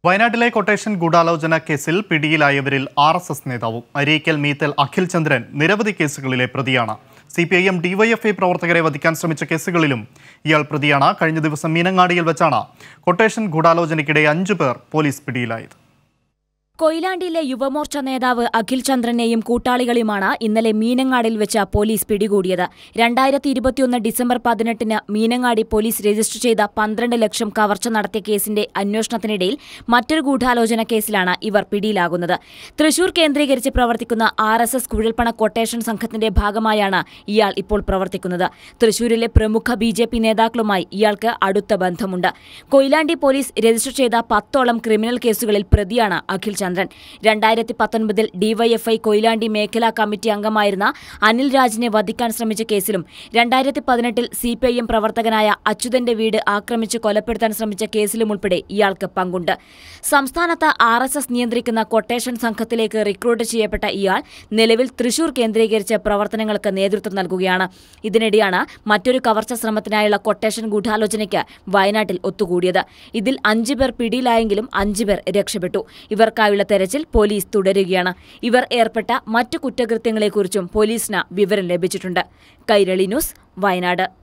വയനാട്ടിലെ കൊട്ടേഷൻ ഗൂഢാലോചന കേസിൽ പിടിയിലായവരിൽ ആർ എസ് എസ് നേതാവും അരീക്കൽ മീത്തൽ അഖിൽ ചന്ദ്രൻ നിരവധി കേസുകളിലെ പ്രതിയാണ് C P I M DYFI പ്രവർത്തകരെ വധിക്കാൻ ശ്രമിച്ച കേസുകളിലും ഇയാൾ പ്രതിയാണ് കഴിഞ്ഞ ദിവസം മീനങ്ങാടിയിൽ വെച്ചാണ് കൊട്ടേഷൻ ഗൂഢാലോചനയ്ക്കിടെ അഞ്ചു പേർ പോലീസ് പിടിയിലായത് കൊയിലാണ്ടിയിലെ യുവമോർച്ച നേതാവ് അഖിൽ ചന്ദ്രനെയും കൂട്ടാളികളുമാണ് ഇന്നലെ മീനങ്ങാടിൽ വെച്ച് പോലീസ് പിടികൂടിയത് രണ്ടായിരത്തി ഇരുപത്തിയൊന്ന് ഡിസംബർ പതിനെട്ടിന് മീനങ്ങാടി പോലീസ് രജിസ്റ്റർ ചെയ്ത പന്ത്രണ്ട് ലക്ഷം കവർച്ച നടത്തിയ കേസിന്റെ അന്വേഷണത്തിനിടയിൽ മറ്റൊരു ഗൂഢാലോചന കേസിലാണ് ഇവർ പിടിയിലാകുന്നത് തൃശൂർ കേന്ദ്രീകരിച്ച് പ്രവർത്തിക്കുന്ന ആർ എസ് എസ് കുഴൽപ്പണ കൊട്ടേഷൻ സംഘത്തിന്റെ ഭാഗമായാണ് ഇയാൾ ഇപ്പോൾ പ്രവർത്തിക്കുന്നത് തൃശൂരിലെ പ്രമുഖ ബി ജെ പി നേതാക്കളുമായി ഇയാൾക്ക് അടുത്ത ബന്ധമുണ്ട് കൊയിലാണ്ടി പോലീസ് രജിസ്റ്റർ ചെയ്ത പത്തോളം ക്രിമിനൽ കേസുകളിൽ പ്രതിയാണ് അഖിൽ ചന്ദ്രൻ രണ്ടായിരത്തി പത്തൊൻപതിൽ ഡിവൈഎഫ്ഐ കൊയിലാണ്ടി മേഖലാ കമ്മിറ്റി അംഗമായിരുന്ന അനിൽ രാജിനെ വധിക്കാൻ ശ്രമിച്ച കേസിലും രണ്ടായിരത്തി പതിനെട്ടിൽ സി പി ഐ എം പ്രവർത്തകനായ അച്യുതന്റെ വീട് ആക്രമിച്ച് കൊലപ്പെടുത്താൻ ശ്രമിച്ച കേസിലും ഉൾപ്പെടെ ഇയാൾക്ക് പങ്കുണ്ട് സംസ്ഥാനത്ത് ആർ എസ് എസ് നിയന്ത്രിക്കുന്ന കൊട്ടേഷൻ സംഘത്തിലേക്ക് റിക്രൂട്ട് ചെയ്യപ്പെട്ട ഇയാൾ നിലവിൽ തൃശൂർ കേന്ദ്രീകരിച്ച് പ്രവർത്തനങ്ങൾക്ക് നേതൃത്വം നൽകുകയാണ് ഇതിനിടെയാണ് മറ്റൊരു കവർച്ച ശ്രമത്തിനായുള്ള കൊട്ടേഷൻ ഗൂഢാലോചനയ്ക്ക് വയനാട്ടിൽ ഒത്തുകൂടിയത് ഇതിൽ അഞ്ചു പേർ പിടിയിലായെങ്കിലും അഞ്ചു പേർ രക്ഷപ്പെട്ടു ഇവർക്കായുള്ള തെരച്ചിൽ പോലീസ് തുടരുകയാണ് ഇവർ ഏർപ്പെട്ട മറ്റു കുറ്റകൃത്യങ്ങളെക്കുറിച്ചും പോലീസിന് വിവരം ലഭിച്ചിട്ടുണ്ട് കൈരളി ന്യൂസ് വയനാട്